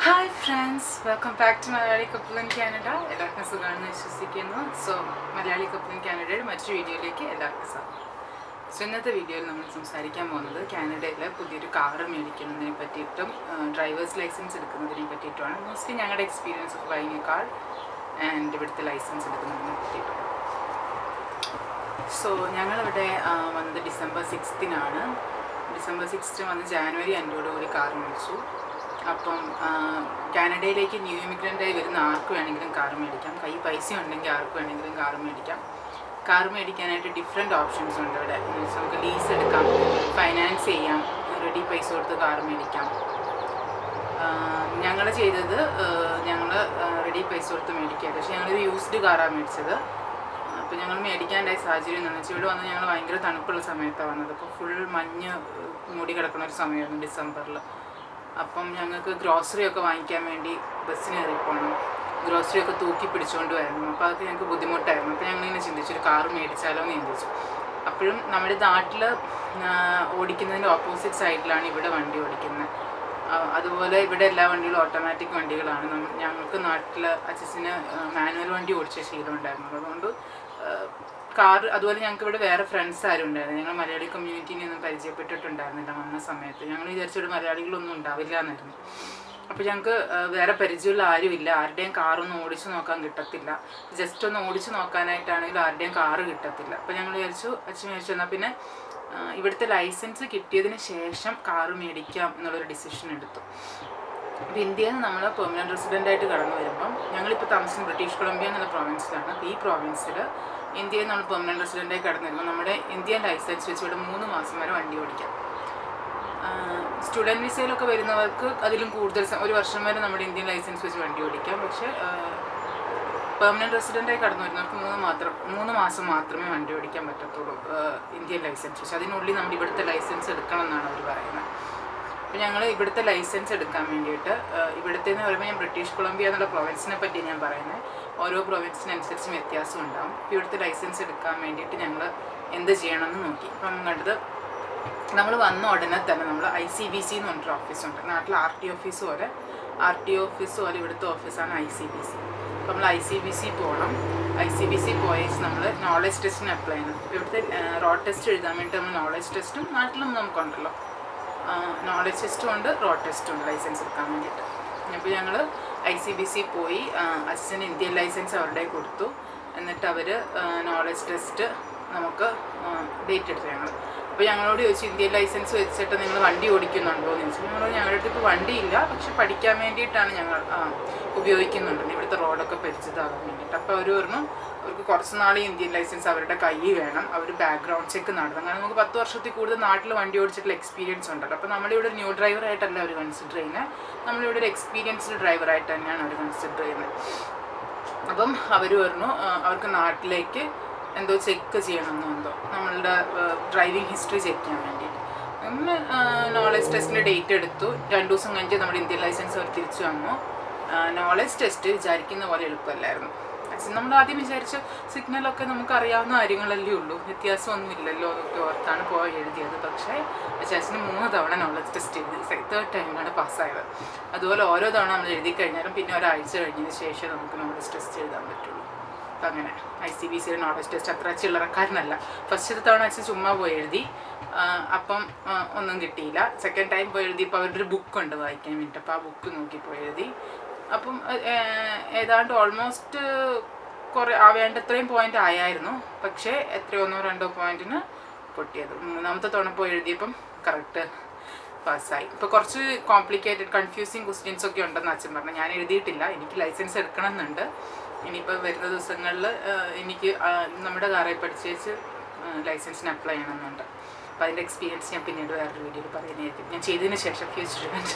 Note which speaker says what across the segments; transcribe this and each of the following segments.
Speaker 1: hi friends welcome back to Malayali couple in Canada എല്ലാവർക്കും സുഖമാണെന്ന് വിശ്വസിക്കുന്നു സോ മലയാളി കപ്പിൾ ഇൻ കാനഡയുടെ മറ്റൊരു വീഡിയോയിലേക്ക് എല്ലാവർക്കും സ്വാഗതം സോ ഇന്നത്തെ വീഡിയോയിൽ നമ്മൾ സംസാരിക്കാൻ പോകുന്നത് കാനഡയിലെ പുതിയൊരു കാറ് മേടിക്കുന്നതിനെ പറ്റിയിട്ടും ഡ്രൈവേഴ്സ് ലൈസൻസ് എടുക്കുന്നതിനെ പറ്റിയിട്ടുമാണ് മോസ്റ്റ്ലി ഞങ്ങളുടെ experience of buying a car and ഇവിടുത്തെ ലൈസൻസ് എടുക്കുന്നതിനെ പറ്റിയിട്ടും സോ ഞങ്ങളിവിടെ ആ, വന്നത് ഡിസംബർ സിക്സ്തിനാണ് ഡിസംബർ സിക്സ്ത്തിന് വന്ന് ജാനുവരി അഞ്ചോടുകൂടി കാർ മേടിച്ചു അപ്പം ആ, കാനഡയിലേക്ക് ന്യൂ ഇമിഗ്രൻ്റായി വരുന്ന ആർക്ക് വേണമെങ്കിലും കാർ മേടിക്കാം കൈ പൈസ ഉണ്ടെങ്കിൽ ആർക്ക് വേണമെങ്കിലും കാർ മേടിക്കാം കാർ മേടിക്കാനായിട്ട് ഡിഫറെൻറ്റ് ഓപ്ഷൻസ് ഉണ്ട് ഇവിടെ എന്ന് വെച്ചാൽ നമുക്ക് ലീസ് എടുക്കാം ഫൈനാൻസ് ചെയ്യാം റെഡി പൈസ കൊടുത്ത് കാർ മേടിക്കാം ഞങ്ങൾ ചെയ്തത് ഞങ്ങൾ റെഡി പൈസ കൊടുത്ത് മേടിക്കുക പക്ഷേ ഞങ്ങളൊരു യൂസ്ഡ് കാറാണ് മേടിച്ചത് അപ്പോൾ ഞങ്ങൾ മേടിക്കാണ്ടായ സാഹചര്യം എന്താണെന്ന് വെച്ചാൽ ഇവിടെ വന്ന് ഞങ്ങൾ ഭയങ്കര തണുപ്പുള്ള സമയത്താണ് വന്നത് അപ്പോൾ ഫുൾ മഞ്ഞ് മൂടി കിടക്കുന്ന ഒരു സമയമായിരുന്നു ഡിസംബറിൽ അപ്പം ഞങ്ങൾക്ക് ഗ്രോസറി ഒക്കെ വാങ്ങിക്കാൻ വേണ്ടി ബസ്സിന് കയറി പോകണം ഗ്രോസറി ഒക്കെ തൂക്കി പിടിച്ചുകൊണ്ട് വരണം അപ്പോൾ അതൊക്കെ ഞങ്ങൾക്ക് ബുദ്ധിമുട്ടായിരുന്നു അപ്പോൾ ഞങ്ങളിങ്ങനെ ചിന്തിച്ചു ഒരു കാർ മേടിച്ചാലോ എന്ന് ചിന്തിച്ചു അപ്പോഴും നമ്മുടെ നാട്ടിൽ ഓടിക്കുന്നതിൻ്റെ ഓപ്പോസിറ്റ് സൈഡിലാണ് ഇവിടെ വണ്ടി ഓടിക്കുന്നത് ആ, അതുപോലെ ഇവിടെ എല്ലാ വണ്ടികളും ഓട്ടോമാറ്റിക് വണ്ടികളാണ് നമ്മ- ഞങ്ങൾക്ക് നാട്ടിൽ അച്ഛന് മാനുവൽ വണ്ടി ഓടിച്ച ശീലം ഉണ്ടായിരുന്നു അതുകൊണ്ട് കാർ അതുപോലെ ഞങ്ങൾക്ക് ഇവിടെ വേറെ ഫ്രണ്ട്സ് ആരും ഉണ്ടായിരുന്നു ഞങ്ങൾ മലയാളി കമ്മ്യൂണിറ്റീനെ ഒന്നും പരിചയപ്പെട്ടിട്ടുണ്ടായിരുന്നില്ല വന്ന സമയത്ത് ഞങ്ങൾ വിചാരിച്ചിട്ട് മലയാളികളൊന്നും ഉണ്ടാവില്ല എന്നായിരുന്നു അപ്പോൾ ഞങ്ങൾക്ക് വേറെ പരിചയമുള്ള ആരുമില്ല ആരുടെയും കാറൊന്നും ഓടിച്ച് നോക്കാൻ കിട്ടത്തില്ല ജസ്റ്റ് ഒന്ന് ഓടിച്ച് നോക്കാനായിട്ടാണെങ്കിൽ ആരുടെയും കാറ് കിട്ടത്തില്ല അപ്പോൾ ഞങ്ങൾ വിചാരിച്ചു അച്ഛൻ വിചാരിച്ചു എന്നാൽ പിന്നെ ആ, ഇവിടുത്തെ ലൈസൻസ് കിട്ടിയതിന് ശേഷം കാറ് മേടിക്കാം എന്നുള്ളൊരു ഡിസിഷൻ എടുത്തു അപ്പോൾ ഇന്ത്യയിൽ നിന്ന് നമ്മൾ പെർമനൻറ്റ് റെസിഡൻ്റ് ആയിട്ട് കടന്നു വരുമ്പം ഞങ്ങളിപ്പോൾ താമസിക്കുന്നത് ബ്രിട്ടീഷ് കൊളംബിയ എന്നുള്ള പ്രോവിൻസിലാണ് അപ്പോൾ ഈ പ്രോവിൻസിൽ ഇന്ത്യയിൽ നമ്മൾ പെർമനൻറ്റ് റെസിഡൻ്റായി കടന്നു വരുമ്പോൾ നമ്മുടെ ഇന്ത്യൻ ലൈസൻസ് വെച്ച് ഇവിടെ മൂന്ന് മാസം വരെ വണ്ടി ഓടിക്കാം സ്റ്റുഡൻറ്റ് വിസയിലൊക്കെ വരുന്നവർക്ക് അതിലും കൂടുതൽ സ- ഒരു വർഷം വരെ നമ്മുടെ ഇന്ത്യൻ ലൈസൻസ് വെച്ച് വണ്ടി ഓടിക്കാം പക്ഷേ പെർമനൻറ്റ് റെസിഡൻ്റായി കടന്നു വരുന്നവർക്ക് മൂന്ന് മാത്രം മൂന്ന് മാസം മാത്രമേ വണ്ടി ഓടിക്കാൻ പറ്റത്തുള്ളൂ ആഹ് ഇന്ത്യൻ ലൈസൻസ് വെച്ച് അതിനുള്ളിൽ നമ്മൾ ഇവിടുത്തെ ലൈസൻസ് എടുക്കണം എന്നാണ് അവർ പറയുന്നത് അപ്പോൾ ഞങ്ങൾ ഇവിടുത്തെ ലൈസൻസ് എടുക്കാൻ വേണ്ടിയിട്ട് ആഹ് ഇവിടുത്തെ എന്ന് പറയുമ്പോൾ ഞാൻ ബ്രിട്ടീഷ് കൊളംബിയ എന്നുള്ള പ്രൊവിൻസിനെ പറ്റി ഞാൻ പറയുന്നത് ഓരോ പ്രൊവിൻസിനനുസരിച്ച് വ്യത്യാസം ഉണ്ടാകും അപ്പോൾ ഇവിടുത്തെ ലൈസൻസ് എടുക്കാൻ വേണ്ടിയിട്ട് ഞങ്ങൾ എന്ത് ചെയ്യണമെന്ന് നോക്കി അപ്പം കണ്ടത് നമ്മൾ വന്ന ഉടനെ തന്നെ നമ്മൾ ഐ സി ബി സി എന്ന് പറഞ്ഞൊരു ഓഫീസുണ്ട് നാട്ടിൽ ആർ ടി ഓഫീസ് പോലെ ആർ ടി ഓഫീസ് പോലെ ഇവിടുത്തെ ഓഫീസാണ് ഐ സി ബി സി അപ്പോൾ നമ്മൾ ഐ സി ബി സി പോകണം ഐ സി ബി സി പോയേച്ച് നമ്മൾ നോളജ് ടെസ്റ്റിന് അപ്ലൈ ചെയ്യണം ഇപ്പോൾ ഇവിടുത്തെ റോഡ് ടെസ്റ്റ് എഴുതാൻ വേണ്ടി നമ്മൾ നോളജ് ടെസ്റ്റും നാട്ടിലും നമുക്കുണ്ടല്ലോ നോളജ് ടെസ്റ്റും ഉണ്ട് റോഡ് ടെസ്റ്റും ഉണ്ട് ലൈസൻസ് എടുക്കാൻ വേണ്ടിയിട്ട് അപ്പോൾ ഞങ്ങൾ ഐ സി ബി സി പോയി അച്ഛന് ഇന്ത്യൻ ലൈസൻസ് അവരുടെ കൊടുത്തു എന്നിട്ട് അവർ നോളജ് ടെസ്റ്റ് നമുക്ക് ഡേറ്റ് എടുത്തു ഞങ്ങൾ അപ്പോൾ ഞങ്ങളോട് ചോദിച്ചു ഇന്ത്യൻ ലൈസൻസ് വെച്ചിട്ട് നിങ്ങൾ വണ്ടി ഓടിക്കുന്നുണ്ടോ എന്ന് ചോദിച്ചു ഞങ്ങൾ ഞങ്ങളുടെ അടുത്ത് ഇപ്പോൾ വണ്ടിയില്ല പക്ഷെ പഠിക്കാൻ വേണ്ടിയിട്ടാണ് ഞങ്ങൾ ആ, ഉപയോഗിക്കുന്നുണ്ട് ഇവിടുത്തെ റോഡൊക്കെ പരിചിതമാകാൻ വേണ്ടിയിട്ട് അപ്പോൾ അവർ പറഞ്ഞു അവർക്ക് കുറച്ച് നാൾ ഈ ഇന്ത്യൻ ലൈസൻസ് അവരുടെ കയ്യിൽ വേണം അവർ ബാക്ക്ഗ്രൗണ്ട് ചെക്ക് നടത്തണം കാരണം നമുക്ക് പത്ത് വർഷത്തിൽ കൂടുതൽ നാട്ടിൽ വണ്ടി ഓടിച്ചിട്ടുള്ള എക്സ്പീരിയൻസ് ഉണ്ടല്ലോ അപ്പോൾ നമ്മളിവിടെ ന്യൂ ഡ്രൈവറായിട്ടല്ല അവർ കൺസിഡർ ചെയ്യുന്നത് നമ്മളിവിടെ ഒരു എക്സ്പീരിയൻസ്ഡ് ഡ്രൈവറായിട്ട് തന്നെയാണ് അവർ കൺസിഡർ ചെയ്യുന്നത് അപ്പം അവർ പറഞ്ഞു ആ, അവർക്ക് നാട്ടിലേക്ക് എന്തോ ചെക്ക് ചെയ്യണമെന്നോ എന്തോ നമ്മളുടെ ഡ്രൈവിംഗ് ഹിസ്റ്ററി ചെക്ക് ചെയ്യാൻ വേണ്ടിയിട്ട് നമ്മൾ നോളജ് ടെസ്റ്റിൻ്റെ ഡേറ്റ് എടുത്തു രണ്ട് ദിവസം കഴിഞ്ഞ് നമ്മുടെ ഇന്ത്യൻ ലൈസൻസ് അവർ തിരിച്ചു വന്നു നോളജ് ടെസ്റ്റ് വിചാരിക്കുന്ന പോലെ എളുപ്പമല്ലായിരുന്നു ആക്ച്വലി നമ്മൾ ആദ്യം വിചാരിച്ചു സിഗ്നലൊക്കെ നമുക്ക് അറിയാവുന്ന കാര്യങ്ങളല്ലേ ഉള്ളൂ വ്യത്യാസമൊന്നും ഇല്ലല്ലോ എന്നൊക്കെ ഓർത്താണ് പോയി എഴുതിയത് പക്ഷേ ചേച്ചന് മൂന്ന് തവണ നോളജ് ടെസ്റ്റ് എഴുതി തേർഡ് ടൈമാണ് പാസ്സായത് അതുപോലെ ഓരോ തവണ നമ്മൾ എഴുതി കഴിഞ്ഞാലും പിന്നെ ഒരാഴ്ച കഴിഞ്ഞതിന് ശേഷം നമുക്ക് നോളജ് ടെസ്റ്റ് എഴുതാൻ പറ്റുള്ളൂ അപ്പം അങ്ങനെ ഐ സി ബി സിയുടെ നോളജ് ടെസ്റ്റ് അത്ര ചില്ലറക്കാരനല്ല ഫസ്റ്റ് തവണ അച്ഛൻ ചുമ്മാ പോയി എഴുതി ആ, അപ്പം ആ, ഒന്നും കിട്ടിയില്ല സെക്കൻഡ് ടൈം പോയി എഴുതിയപ്പോൾ അവരുടെ ഒരു ബുക്കുണ്ട് വായിക്കാൻ വേണ്ടിയിട്ട് അപ്പോൾ ആ ബുക്ക് നോക്കി പോയി എഴുതി അപ്പം ഏ, ഏതാണ്ട് ഓൾമോസ്റ്റ് കുറേ ആ വേണ്ടത്രയും പോയിന്റ് ആയായിരുന്നു പക്ഷേ എത്രയോ ഒന്നോ രണ്ടോ പോയിന്റിന് പൊട്ടിയത് മൂന്നാമത്തെ തവണ പോയി എഴുതിയപ്പം കറക്റ്റ് പാസ്സായി ഇപ്പോൾ കുറച്ച് കോംപ്ലിക്കേറ്റഡ് കൺഫ്യൂസിങ് ക്വസ്റ്റ്യൻസ് ഒക്കെ ഉണ്ടെന്ന് അച്ഛൻ പറഞ്ഞു ഞാൻ എഴുതിയിട്ടില്ല എനിക്ക് ലൈസൻസ് എടുക്കണം എന്നുണ്ട് ഇനിയിപ്പോൾ വരുന്ന ദിവസങ്ങളിൽ എനിക്ക് ആ, നമ്മുടെ കാറായി പഠിച്ചേച്ച് ലൈസൻസിന് അപ്ലൈ ചെയ്യണമെന്നുണ്ട് അപ്പോൾ അതിൻ്റെ എക്സ്പീരിയൻസ് ഞാൻ പിന്നീട് വേറൊരു വീഡിയോയിൽ പറയുന്നതായിരിക്കും ഞാൻ ചെയ്തതിന് ശേഷം ഫ്യൂച്ചർ ഇവൻറ്റ്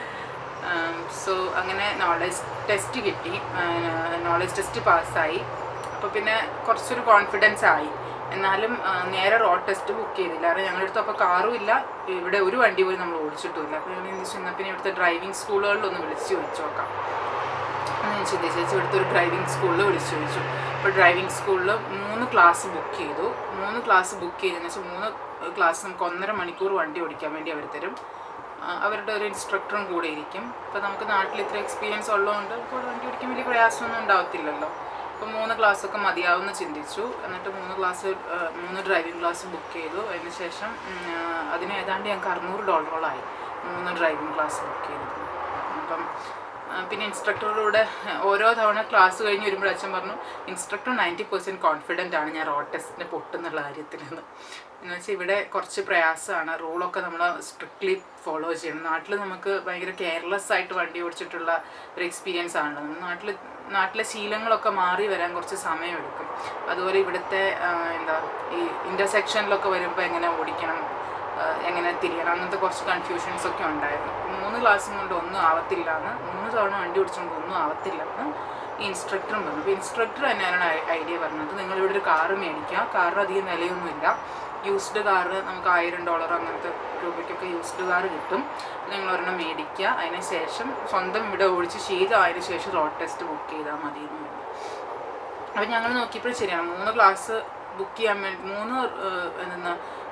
Speaker 1: സോ അങ്ങനെ നോളജ് ടെസ്റ്റ് കിട്ടി നോളജ് ടെസ്റ്റ് പാസ്സായി അപ്പോൾ പിന്നെ കുറച്ചൊരു കോൺഫിഡൻസ് ആയി എന്നാലും ആ, നേരെ റോഡ് ടെസ്റ്റ് ബുക്ക് ചെയ്തില്ല കാരണം ഞങ്ങളുടെ അടുത്ത് അപ്പോൾ കാറും ഇല്ല ഇവിടെ ഒരു വണ്ടി പോലും നമ്മൾ ഓടിച്ചിട്ടുമില്ല അപ്പോൾ ഞങ്ങൾ എന്ത് ചെന്നാൽ പിന്നെ ഇവിടുത്തെ ഡ്രൈവിംഗ് സ്കൂളുകളിലൊന്ന് വിളിച്ച് ചോദിച്ചു നോക്കാം എന്ന് ഞാൻ ചിന്തിച്ചു ചേച്ചി ഇവിടുത്തെ ഒരു ഡ്രൈവിംഗ് സ്കൂളിൽ വിളിച്ചു ചോദിച്ചു അപ്പോൾ ഡ്രൈവിംഗ് സ്കൂളിൽ മൂന്ന് ക്ലാസ് ബുക്ക് ചെയ്തു മൂന്ന് ക്ലാസ് ബുക്ക് ചെയ്തതെന്ന് വെച്ചാൽ മൂന്ന് ക്ലാസ് നമുക്ക് ഒന്നര മണിക്കൂർ വണ്ടി ഓടിക്കാൻ വേണ്ടി അവർ തരും ആ, അവരുടെ ഒരു ഇൻസ്ട്രക്ടറും കൂടെ ഇരിക്കും അപ്പോൾ നമുക്ക് നാട്ടിൽ ഇത്ര എക്സ്പീരിയൻസ് ഉള്ളതുകൊണ്ട് കൂടെ വണ്ടി ഓടിക്കാൻ വലിയ പ്രയാസമൊന്നും ഉണ്ടാവത്തില്ലല്ലോ അപ്പോൾ മൂന്ന് ക്ലാസ്സൊക്കെ മതിയാവുമെന്ന് ചിന്തിച്ചു എന്നിട്ട് മൂന്ന് ക്ലാസ് മൂന്ന് ഡ്രൈവിംഗ് ക്ലാസ് ബുക്ക് ചെയ്തു അതിന് ശേഷം ഉം, ആ, അതിന് ഏതാണ്ട് ഞങ്ങൾക്ക് അറുന്നൂറ് ഡോളറോളായി മൂന്ന് ഡ്രൈവിംഗ് ക്ലാസ് ബുക്ക് ചെയ്തത് അപ്പം ആ, പിന്നെ ഇൻസ്ട്രക്ടറുടെ ഓരോ തവണ ക്ലാസ് കഴിഞ്ഞ് വരുമ്പോൾ അച്ഛൻ പറഞ്ഞു ഇൻസ്ട്രക്ടർ നയൻറ്റി പെർസെൻറ്റ് കോൺഫിഡൻ്റ് ആണ് ഞാൻ റോഡ് ടെസ്റ്റിന് പൊട്ടുന്നുള്ള കാര്യത്തിൽ എന്ന് എന്ന് വെച്ചാൽ ഇവിടെ കുറച്ച് പ്രയാസമാണ് റൂളൊക്കെ നമ്മൾ സ്ട്രിക്ട്ലി ഫോളോ ചെയ്യണം നാട്ടിൽ നമുക്ക് ഭയങ്കര കെയർലെസ് ആയിട്ട് വണ്ടി ഓടിച്ചിട്ടുള്ള ഒരു എക്സ്പീരിയൻസ് ആണ് നാട്ടിൽ നാട്ടിലെ ശീലങ്ങളൊക്കെ മാറി വരാൻ കുറച്ച് സമയമെടുക്കും അതുപോലെ ഇവിടുത്തെ ആ, എന്താ ഈ ഇൻ്റർസെക്ഷനിലൊക്കെ വരുമ്പോൾ എങ്ങനെ ഓടിക്കണം ആഹ് എങ്ങനെ തിരിയണം അങ്ങനത്തെ കുറച്ച് കൺഫ്യൂഷൻസ് ഒക്കെ ഉണ്ടായിരുന്നു മൂന്ന് ക്ലാസ്സും കൊണ്ട് ഒന്നും ആവത്തില്ല എന്ന് മൂന്ന് തവണ വണ്ടി ഓടിച്ചുകൊണ്ട് ഒന്നും ആവത്തില്ല എന്ന് ഈ ഇൻസ്ട്രക്ടറും പറഞ്ഞു അപ്പോൾ ഇൻസ്ട്രക്ടർ തന്നെയാണ് ഐഡിയ പറഞ്ഞത് നിങ്ങളിവിടെ ഒരു കാറ് മേടിക്കുക കാറിന് അധികം വിലയൊന്നുമില്ല യൂസ്ഡ് കാറ് നമുക്ക് ആയിരം ഡോളർ അങ്ങനത്തെ രൂപയ്ക്കൊക്കെ യൂസ്ഡ് കാറ് കിട്ടും നിങ്ങൾ ഒരെണ്ണം മേടിക്കുക അതിന് ശേഷം സ്വന്തം ഇവിടെ ഓടിച്ച് ശീലമായതിനു ശേഷം റോഡ് ടെസ്റ്റ് ബുക്ക് ചെയ്താൽ മതി എന്ന് പറഞ്ഞു അപ്പം ഞങ്ങൾ നോക്കിയപ്പോൾ ശരിയാണ് മൂന്ന് ക്ലാസ് ബുക്ക് ചെയ്യാൻ വേണ്ടി മൂന്ന് ഏഹ്, എന്താ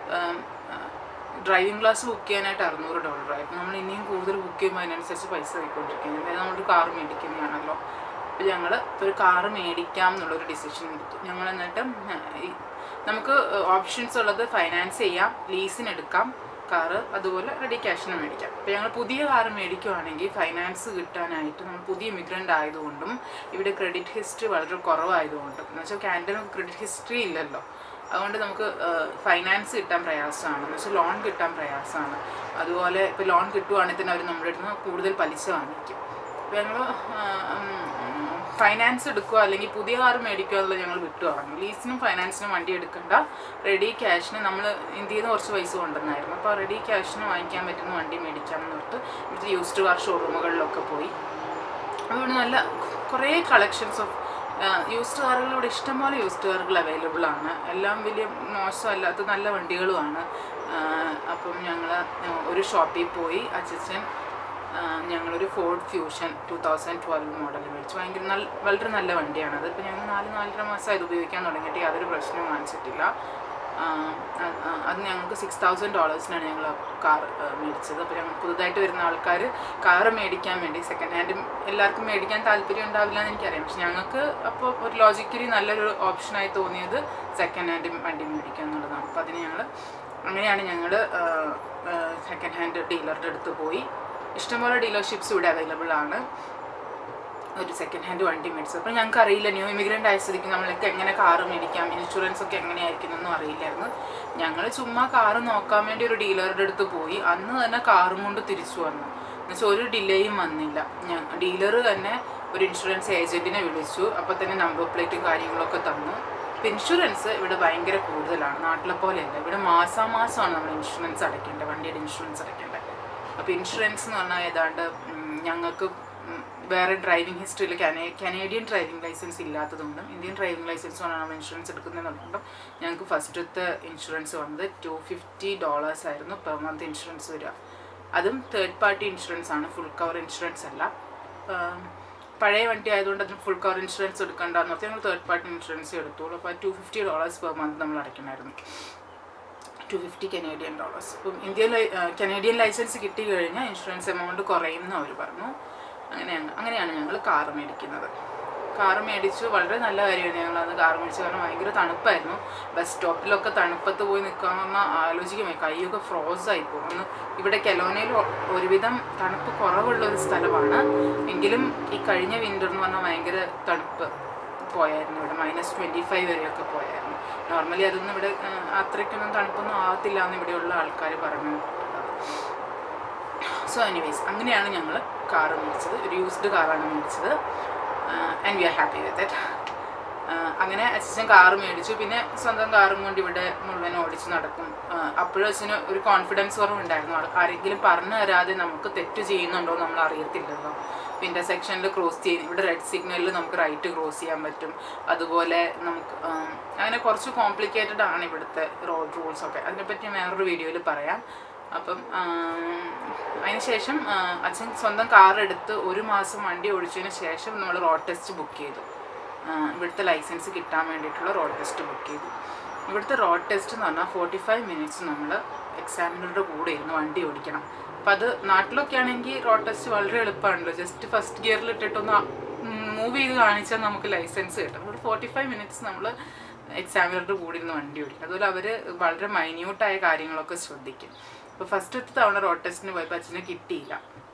Speaker 1: ഡ്രൈവിംഗ് ക്ലാസ് ബുക്ക് ചെയ്യാനായിട്ട് അറുന്നൂറ് ഡോളറായി അപ്പോൾ നമ്മൾ ഇനിയും കൂടുതൽ ബുക്ക് ചെയ്യുമ്പോൾ അതിനനുസരിച്ച് പൈസ പോയിക്കൊണ്ടിരിക്കുന്നത് അതായത് നമ്മളൊരു കാർ മേടിക്കുന്നതാണല്ലോ അപ്പോൾ ഞങ്ങൾ ഒരു കാറ് മേടിക്കാം എന്നുള്ളൊരു ഡിസിഷൻ എടുത്തു ഞങ്ങൾ എന്നിട്ട് ഈ നമുക്ക് ഓപ്ഷൻസ് ഉള്ളത് ഫൈനാൻസ് ചെയ്യാം ലീസിന് എടുക്കാം കാറ് അതുപോലെ റെഡി ക്യാഷിന് മേടിക്കാം അപ്പോൾ ഞങ്ങൾ പുതിയ കാറ് മേടിക്കുവാണെങ്കിൽ ഫൈനാൻസ് കിട്ടാനായിട്ട് നമ്മൾ പുതിയ ഇമിഗ്രൻ്റ് ആയതുകൊണ്ടും ഇവിടെ ക്രെഡിറ്റ് ഹിസ്റ്ററി വളരെ കുറവായതുകൊണ്ടും എന്ന് വെച്ചാൽ കാനഡയിൽ ക്രെഡിറ്റ് ഹിസ്റ്ററി ഇല്ലല്ലോ അതുകൊണ്ട് നമുക്ക് ഫൈനാൻസ് കിട്ടാൻ പ്രയാസമാണ് എന്ന് വെച്ചാൽ ലോൺ കിട്ടാൻ പ്രയാസമാണ് അതുപോലെ ഇപ്പോൾ ലോൺ കിട്ടുവാണെങ്കിൽ തന്നെ അവർ നമ്മുടെ അടുത്ത് നിന്ന് കൂടുതൽ പലിശ വാങ്ങിക്കും അപ്പോൾ ഞങ്ങൾ ഫൈനാൻസ് എടുക്കുക അല്ലെങ്കിൽ പുതിയ കാർ മേടിക്കുക എന്നുള്ളത് ഞങ്ങൾ വിട്ടു തുടങ്ങി ലീസിനും ഫൈനാൻസിനും വണ്ടി എടുക്കണ്ട റെഡി ക്യാഷിന് നമ്മൾ ഇന്ത്യയിൽ നിന്ന് കുറച്ച് പൈസ കൊണ്ടുവന്നായിരുന്നു അപ്പോൾ റെഡി ക്യാഷിന് വാങ്ങിക്കാൻ പറ്റുന്ന വണ്ടി മേടിക്കാമെന്ന് ഓർത്ത് ഇവിടുത്തെ യൂസ്ഡ് കാർ ഷോറൂമുകളിലൊക്കെ പോയി അതുകൊണ്ട് നല്ല കുറേ കളക്ഷൻസ് ഓഫ് യൂസ്ഡ് കാറുകൾ ഇവിടെ ഇഷ്ടംപോലെ യൂസ്ഡ് കാറുകൾ അവൈലബിൾ ആണ് എല്ലാം വലിയ മോശമല്ലാത്ത നല്ല വണ്ടികളുമാണ് ആ, അപ്പം ഞങ്ങൾ ഒരു ഷോപ്പിൽ പോയി അച്ഛൻ ഞങ്ങളൊരു Ford Fusion two thousand twelve model മേടിച്ചു ഭയങ്കര നല്ല വളരെ നല്ല വണ്ടിയാണത് ഇപ്പം ഞങ്ങൾ നാല് നാലര മാസം ഇത് ഉപയോഗിക്കാൻ തുടങ്ങിയിട്ട് യാതൊരു പ്രശ്നവും കാണിച്ചിട്ടില്ല ആ, അത് ആ, അത് ഞങ്ങൾക്ക് സിക്സ് തൗസൻഡ് ഡോളേഴ്സിനാണ് ഞങ്ങൾ കാർ മേടിച്ചത് അപ്പോൾ ഞങ്ങൾ പുതുതായിട്ട് വരുന്ന ആൾക്കാർ കാറ് മേടിക്കാൻ വേണ്ടി സെക്കൻഡ് ഹാൻഡ് എല്ലാവർക്കും മേടിക്കാൻ താല്പര്യം ഉണ്ടാവില്ല എന്ന് എനിക്കറിയാം പക്ഷെ ഞങ്ങൾക്ക് അപ്പോൾ ഒരു ലോജിക്കലി നല്ലൊരു ഓപ്ഷനായി തോന്നിയത് സെക്കൻഡ് ഹാൻഡ് വണ്ടി മേടിക്കുക എന്നുള്ളതാണ് അപ്പോൾ അതിന് ഞങ്ങൾ അങ്ങനെയാണ് ഞങ്ങൾ സെക്കൻഡ് ഹാൻഡ് ഡീലറുടെ അടുത്ത് പോയി ഇഷ്ടംപോലെ ഡീലർഷിപ്സ് ഇവിടെ അവൈലബിൾ ആണ് ഒരു സെക്കൻഡ് ഹാൻഡ് വണ്ടി മേടിച്ചത് അപ്പോൾ ഞങ്ങൾക്ക് അറിയില്ല ന്യൂ ഇമിഗ്രൻ്റ് ആയ സ്ഥിതിക്ക് നമ്മളൊക്കെ എങ്ങനെ കാറ് മേടിക്കാം ഇൻഷുറൻസ് ഒക്കെ എങ്ങനെയായിരിക്കും എന്നൊന്നും അറിയില്ലായിരുന്നു ഞങ്ങൾ ചുമ്മാ കാറ് നോക്കാൻ വേണ്ടി ഒരു ഡീലറുടെ അടുത്ത് പോയി അന്ന് തന്നെ കാറും കൊണ്ട് തിരിച്ചു വന്നു എന്നുവെച്ചാൽ ഒരു ഡിലേയും വന്നില്ല ഞാൻ ഡീലർ തന്നെ ഒരു ഇൻഷുറൻസ് ഏജൻറ്റിനെ വിളിച്ചു അപ്പോൾ തന്നെ നമ്പർ പ്ലേറ്റും കാര്യങ്ങളൊക്കെ തന്നു ഇപ്പം ഇൻഷുറൻസ് ഇവിടെ ഭയങ്കര കൂടുതലാണ് നാട്ടിലെ പോലെയല്ല ഇവിടെ മാസാമാസമാണ് നമ്മൾ ഇൻഷുറൻസ് അടയ്ക്കേണ്ടത് വണ്ടിയുടെ ഇൻഷുറൻസ് അടയ്ക്കേണ്ടത് അപ്പോൾ ഇൻഷുറൻസ് എന്ന് പറഞ്ഞാൽ ഏതാണ്ട് ഉം, ഞങ്ങൾക്ക് ഉം, വേറെ ഡ്രൈവിംഗ് ഹിസ്റ്ററിയിൽ കനേ കനേഡിയൻ ഡ്രൈവിംഗ് ലൈസൻസ് ഇല്ലാത്തതുകൊണ്ടും ഇന്ത്യൻ ഡ്രൈവിംഗ് ലൈസൻസുമാണ് നമ്മൾ ഇൻഷുറൻസ് എടുക്കുന്നതെന്നുകൊണ്ടും ഞങ്ങൾക്ക് ഫസ്റ്റത്തെ ഇൻഷുറൻസ് വന്നത് ടു ഫിഫ്റ്റി ഡോളേഴ്സ് ആയിരുന്നു പെർ മന്ത് ഇൻഷുറൻസ് വരിക അതും തേർഡ് പാർട്ടി ഇൻഷുറൻസ് ആണ് ഫുൾ കവർ ഇൻഷുറൻസ് അല്ല ആം, പഴയ വണ്ടി ആയതുകൊണ്ട് അതിന് ഫുൾ കവർ ഇൻഷുറൻസ് എടുക്കേണ്ടെന്ന് ഓർത്ത് ഞങ്ങൾ തേർഡ് പാർട്ടി ഇൻഷുറൻസ് എടുത്തോളൂ അപ്പോൾ two fifty dollars per month നമ്മൾ അടയ്ക്കണമായിരുന്നു ടു ഫിഫ്റ്റി കനേഡിയൻ ഡോളേഴ്സ് ഇപ്പം ഇന്ത്യയിൽ കനേഡിയൻ ലൈസൻസ് കിട്ടി കഴിഞ്ഞാൽ ഇൻഷുറൻസ് എമൗണ്ട് കുറയും എന്ന് അവർ പറഞ്ഞു അങ്ങനെയാണ് അങ്ങനെയാണ് ഞങ്ങൾ കാറ് മേടിക്കുന്നത് കാറ് മേടിച്ചു വളരെ നല്ല കാര്യമാണ് ഞങ്ങൾ അത് കാറ് മേടിച്ചു കാരണം ഭയങ്കര തണുപ്പായിരുന്നു ബസ് സ്റ്റോപ്പിലൊക്കെ തണുപ്പത്ത് പോയി നിൽക്കാന്ന് പറഞ്ഞാൽ ആലോചിക്കുമേ കൈയൊക്കെ ഫ്രോസ് ആയി പോകും ഒന്ന് ഇവിടെ കെലോനയിൽ ഒ- ഒരുവിധം തണുപ്പ് കുറവുള്ള ഒരു സ്ഥലമാണ് എങ്കിലും ഈ കഴിഞ്ഞ വിൻ്റർ എന്ന് പറഞ്ഞാൽ ഭയങ്കര തണുപ്പ് പോയായിരുന്നു ഇവിടെ മൈനസ് ട്വൻറ്റി ഫൈവ് വരെയൊക്കെ പോയായിരുന്നു നോർമലി അതൊന്നും ഇവിടെ ആ, അത്രയ്ക്കൊന്നും തണുപ്പൊന്നും ആവത്തില്ല എന്ന് ഇവിടെയുള്ള ആൾക്കാർ പറഞ്ഞു സോ എനിവേസ് അങ്ങനെയാണ് ഞങ്ങൾ കാറ് മേടിച്ചത് ഒരു യൂസ്ഡ് കാറാണ് മേടിച്ചത് and we are happy with it അങ്ങനെ അച്ഛൻ കാറ് മേടിച്ചു പിന്നെ സ്വന്തം കാറും കൊണ്ട് ഇവിടെ മുഴുവൻ ഓടിച്ച് നടക്കും അപ്പോഴും അച്ഛന് ഒരു കോൺഫിഡൻസ് കുറവുണ്ടായിരുന്നു ആൾ- ആരെങ്കിലും പറഞ്ഞു തരാതെ നമുക്ക് തെറ്റ് ചെയ്യുന്നുണ്ടോ എന്ന് നമ്മൾ അറിയത്തില്ലല്ലോ പിന്നെ സെക്ഷനിൽ ക്രോസ് ചെയ്ത് ഇവിടെ റെഡ് സിഗ്നലിൽ നമുക്ക് റൈറ്റ് ക്രോസ് ചെയ്യാൻ പറ്റും അതുപോലെ നമുക്ക് ആം, അങ്ങനെ കുറച്ച് കോംപ്ലിക്കേറ്റഡ് ആണ് ഇവിടുത്തെ റോഡ് റൂൾസ് ഒക്കെ അതിനെപ്പറ്റി ഞാൻ വേറൊരു വീഡിയോയിൽ പറയാം അപ്പം അതിനുശേഷം അച്ഛൻ സ്വന്തം കാർ എടുത്ത് ഒരു മാസം വണ്ടി ഓടിച്ചതിന് ശേഷം നമ്മൾ റോഡ് ടെസ്റ്റ് ബുക്ക് ചെയ്തു ആ, ഇവിടുത്തെ ലൈസൻസ് കിട്ടാൻ വേണ്ടിയിട്ടുള്ള റോഡ് ടെസ്റ്റ് ബുക്ക് ചെയ്തു ഇവിടുത്തെ റോഡ് ടെസ്റ്റ് എന്ന് പറഞ്ഞാൽ ഫോർട്ടി ഫൈവ് മിനിറ്റ്സ് നമ്മൾ എക്സാമിനറുടെ കൂടെ ഇരുന്ന് വണ്ടി ഓടിക്കണം അപ്പം അത് നാട്ടിലൊക്കെ ആണെങ്കിൽ റോഡ് ടെസ്റ്റ് വളരെ എളുപ്പമാണല്ലോ ജസ്റ്റ് ഫസ്റ്റ് ഗിയറിൽ ഇട്ടിട്ടൊന്ന് മൂവ് ചെയ്ത് കാണിച്ചാൽ നമുക്ക് ലൈസൻസ് കിട്ടും ഒരു ഫോർട്ടി ഫൈവ് മിനിറ്റ്സ് നമ്മൾ എക്സാമിനറുടെ കൂടെ ഇരുന്ന് വണ്ടി ഓടിക്കും അതുപോലെ അവർ വളരെ മൈന്യൂട്ടായ കാര്യങ്ങളൊക്കെ ശ്രദ്ധിക്കും അപ്പോൾ ഫസ്റ്റത്തെ തവണ റോഡ് ടെസ്റ്റിന് പോയപ്പോൾ അച്ഛനെ കിട്ടിയില്ല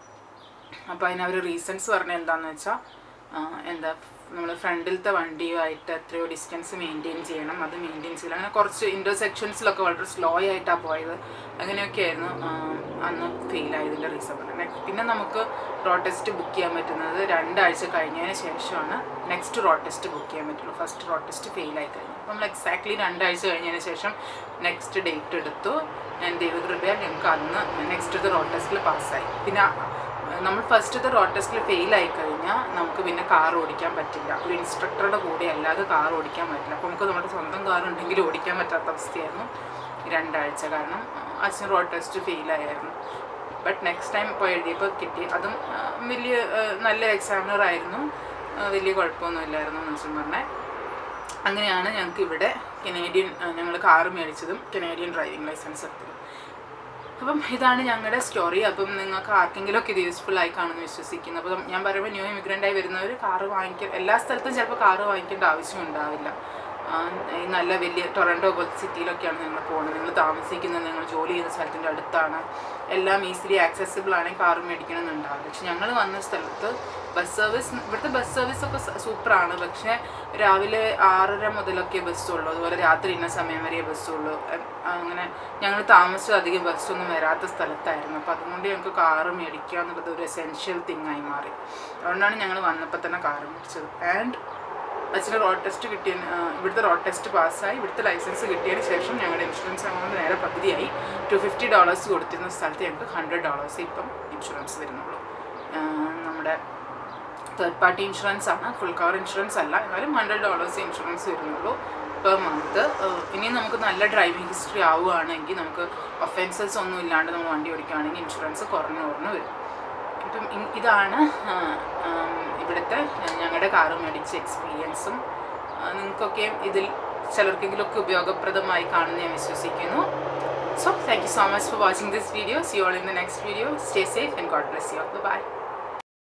Speaker 1: അപ്പോൾ അതിന് അവർ റീസൺസ് പറഞ്ഞത് എന്താണെന്ന് വെച്ചാൽ എന്താ നമ്മൾ ഫ്രണ്ടിലത്തെ വണ്ടിയുമായിട്ട് എത്രയോ ഡിസ്റ്റൻസ് മെയിൻറ്റെയിൻ ചെയ്യണം അത് മെയിൻറ്റെയിൻ ചെയ്യണം അങ്ങനെ കുറച്ച് ഇൻ്റർസെക്ഷൻസിലൊക്കെ വളരെ സ്ലോ ആയിട്ടാണ് പോയത് അങ്ങനെയൊക്കെ ആയിരുന്നു അന്ന് ഫെയിൽ ആയതിൻ്റെ റീസൺ പറഞ്ഞത് പിന്നെ നമുക്ക് റോഡ് ടെസ്റ്റ് ബുക്ക് ചെയ്യാൻ പറ്റുന്നത് രണ്ടാഴ്ച കഴിഞ്ഞതിന് ശേഷമാണ് നെക്സ്റ്റ് റോഡ് ടെസ്റ്റ് ബുക്ക് ചെയ്യാൻ പറ്റുള്ളൂ ഫസ്റ്റ് റോഡ് ടെസ്റ്റ് ഫെയിൽ ആയി കഴിഞ്ഞു അപ്പോൾ നമ്മൾ എക്സാക്ട്ലി രണ്ടാഴ്ച കഴിഞ്ഞതിന് ശേഷം നെക്സ്റ്റ് ഡേറ്റ് എടുത്തു ഞാൻ ദൈവകൃപയാൽ ഞങ്ങൾക്ക് അന്ന് നെക്സ്റ്റ് റോഡ് ടെസ്റ്റിൽ പാസ്സായി പിന്നെ നമ്മൾ ഫസ്റ്റത്തെ റോഡ് ടെസ്റ്റിൽ ഫെയിൽ ആയി കഴിഞ്ഞാൽ നമുക്ക് പിന്നെ കാർ ഓടിക്കാൻ പറ്റില്ല ഒരു ഇൻസ്ട്രക്ടറുടെ കൂടെ അല്ലാതെ കാർ ഓടിക്കാൻ പറ്റില്ല അപ്പോൾ നമുക്ക് നമ്മുടെ സ്വന്തം കാർ ഉണ്ടെങ്കിൽ ഓടിക്കാൻ പറ്റാത്ത അവസ്ഥയായിരുന്നു രണ്ടാഴ്ച കാരണം അച്ഛൻ റോഡ് ടെസ്റ്റ് ഫെയിലായിരുന്നു ബട്ട് നെക്സ്റ്റ് ടൈം പോയി എഴുതിയപ്പോൾ കിട്ടി അതും വലിയ നല്ല എക്സാമിനർ ആയിരുന്നു വലിയ കുഴപ്പമൊന്നുമില്ലായിരുന്നു എന്ന് വെച്ചാൽ പറഞ്ഞാൽ അങ്ങനെയാണ് ഞങ്ങൾക്ക് ഇവിടെ കനേഡിയൻ ഞങ്ങൾ കാറ് മേടിച്ചതും കനേഡിയൻ ഡ്രൈവിംഗ് ലൈസൻസ് എടുത്തതും അപ്പം ഇതാണ് ഞങ്ങളുടെ സ്റ്റോറി അപ്പം നിങ്ങൾക്ക് ആർക്കെങ്കിലും ഒക്കെ ഇത് യൂസ്ഫുൾ ആയി കാണുമെന്ന് വിശ്വസിക്കുന്നു അപ്പം ഞാൻ പറയുമ്പോൾ ന്യൂ ഇമിഗ്രൻ്റ് ആയി വരുന്നവർ കാറ് വാങ്ങിക്കാൻ എല്ലാ സ്ഥലത്തും ചിലപ്പോൾ കാറ് വാങ്ങിക്കേണ്ട ആവശ്യം ഉണ്ടാവില്ല ഈ നല്ല വലിയ ടൊറൻറ്റോ പോലത്തെ സിറ്റിയിലൊക്കെയാണ് നിങ്ങൾ പോകുന്നത് നിങ്ങൾ താമസിക്കുന്നത് നിങ്ങൾ ജോലി ചെയ്യുന്ന സ്ഥലത്തിൻ്റെ അടുത്താണ് എല്ലാം ഈസിലി ആക്സസിബിൾ ആണെങ്കിൽ കാർ മേടിക്കണമെന്നുണ്ടാവില്ല പക്ഷെ ഞങ്ങൾ വന്ന സ്ഥലത്ത് ബസ് സർവീസ് ഇവിടുത്തെ ബസ് സർവീസ് ഒക്കെ സൂപ്പറാണ് പക്ഷേ രാവിലെ ആറര മുതലൊക്കെ ബസ്സുള്ളൂ അതുപോലെ രാത്രി ഇന്ന സമയം വരെ ബസ്സുള്ളൂ അങ്ങനെ ഞങ്ങൾ താമസിച്ചത് അധികം ബസ്സൊന്നും വരാത്ത സ്ഥലത്തായിരുന്നു അപ്പോൾ അതുകൊണ്ട് ഞങ്ങൾക്ക് കാറ് മേടിക്കുക എന്നുള്ളത് ഒരു എസെൻഷ്യൽ തിങ് ആയി മാറി അതുകൊണ്ടാണ് ഞങ്ങൾ വന്നപ്പോൾ തന്നെ കാറ് മേടിച്ചത് ആൻഡ് അച്ഛന് റോഡ് ടെസ്റ്റ് കിട്ടിയ ഇവിടുത്തെ റോഡ് ടെസ്റ്റ് പാസ്സായി ഇവിടുത്തെ ലൈസൻസ് കിട്ടിയതിന് ശേഷം ഞങ്ങളുടെ ഇൻഷുറൻസ് എമൗണ്ട് നേരെ പകുതിയായി ടു ഫിഫ്റ്റി ഡോളേഴ്സ് കൊടുത്തിരുന്ന സ്ഥലത്ത് ഞങ്ങൾക്ക് ഹൺഡ്രഡ് ഡോളേഴ്സ് ഇപ്പം ഇൻഷുറൻസ് വരുന്നുള്ളൂ നമ്മുടെ തേർഡ് പാർട്ടി ഇൻഷുറൻസ് ആണ് ഫുൾ കവർ ഇൻഷുറൻസ് അല്ല എന്നാലും ഹൺഡ്രഡ് ഡോളേഴ്സ് ഇൻഷുറൻസ് വരുന്നുള്ളൂ പെർ മന്ത് ഇനി നമുക്ക് നല്ല ഡ്രൈവിംഗ് ഹിസ്റ്ററി ആവുകയാണെങ്കിൽ നമുക്ക് ഒഫൻസസ് ഒന്നും ഇല്ലാണ്ട് നമ്മൾ വണ്ടി ഓടിക്കുകയാണെങ്കിൽ ഇൻഷുറൻസ് കുറഞ്ഞു കുറഞ്ഞു വരും ഇപ്പം ഇതാണ് ഇവിടുത്തെ ഞങ്ങളുടെ കാറ് മേടിച്ച എക്സ്പീരിയൻസും നിങ്ങൾക്കൊക്കെ ഇതിൽ ചിലർക്കെങ്കിലുമൊക്കെ ഉപയോഗപ്രദമായി കാണുമെന്ന് ഞാൻ വിശ്വസിക്കുന്നു so thank you so much for watching this video see all in the next video stay safe and God bless you by